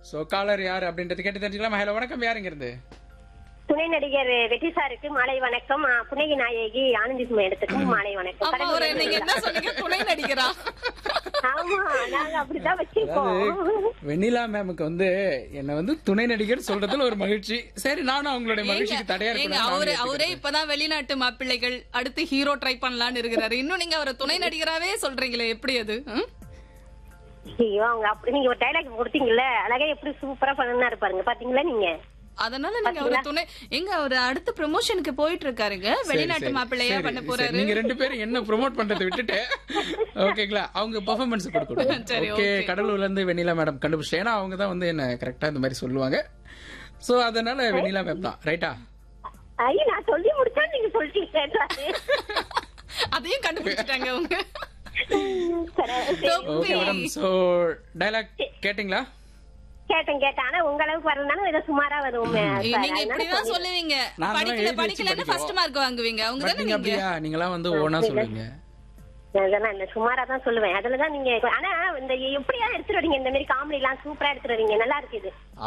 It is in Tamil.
சோ காலர் யார் அப்படின்றது கேட்டு தெரிஞ்சுக்கலாம் ஹலோ வணக்கம் யாருங்கிறது துணை நடிகர் வெற்றி சாருக்கு மாலை வணக்கம் ஆ, புனகி நாயகி ஆனந்தி சுமை எடுத்துக்கும் மாலை வணக்கம் அப்ப ஒரு நீங்க என்ன சொன்னீங்க துணை நடிகரா ஆமா நாங்க அப்படிதான் வச்சிருக்கோம் அதாவது வெண்ணிலா மேமுக்கு வந்து என்ன வந்து துணை நடிகர் சொல்றதுல ஒரு மகிழ்ச்சி சரி நானும் அவங்களுடைய மகிழ்ச்சிக்கு தடையா ஏங்க இருக்கணும் அவரு அவரே இப்பதான் வெளிநாட்டு மாப்பிள்ளைகள் அடுத்து ஹீரோ ட்ரை பண்ணலாம்னு இருக்கிறாரு இன்னும் நீங்க அவரை துணை நடிகராவே சொல்றீங்களே எப்படி அது ம்? ஐயோ அவங்க அப்படி நீங்க ஒரு டைலாக் கொடுத்தீங்கல்ல அழகா எப்படி சூப்பரா பண்ணா இருப்பாருங்க பாத்தீங்களா நீங்க அதனால நீங்க அவரு துணை எங்க அவரு அடுத்த ப்ரமோஷனுக்கு போயிட்டு இருக்காருங்க வெளிநாட்டு மாப்பிள்ளையா பண்ண போறாரு நீங்க ரெண்டு பேரும் என்ன ப்ரோமோட் பண்றதை விட்டுட்டு ஓகேங்களா அவங்க பெர்ஃபார்மன்ஸ் கொடுக்கணும் சரி, ஓகே கடலூர்ல இருந்து வெண்ணிலா மேடம் கண்டுபிடிச்சு ஏன்னா அவங்க தான் வந்து என்ன கரெக்டா இந்த மாதிரி சொல்லுவாங்க சோ அதனால வெண்ணிலா மேம் தான் ரைட்டா ஐயோ நான் சொல்லி முடிச்சா நீங்க சொல்லிட்டீங்க அதையும் கண்டுபிடிச்சிட்டாங்க அவங்க ஓகே மேடம் சோ டயலாக் கேட்டிங்களா கேட்டேன் கேட்டேன் ஆனா உங்க அளவுக்கு வரலனாலும் ஏதோ சுமாரா வரும் ஏய், நீங்க இப்படிதான் சொல்லுவீங்க நான் தான் படிக்கல எழுதி வச்சு படிக்கலன்னு படிக்கிறோம். ஃபர்ஸ்ட் மார்க் வாங்குவீங்க அவங்க பட் தானே நீங்க நீங்க அப்படியா நீங்களாம் வந்து ஓனா சொல்லுவீங்க அதெல்லாம் இல்ல சுமாரா தான் சொல்லுவேன் அதுலதான் நீங்க ஆனா இந்த எப்படியா எடுத்துட்டு வரீங்க இந்த மாதிரி காமெடி எல்லாம் சூப்பரா எடுத்துட்டு வரீங்க நல்லா இருக்குது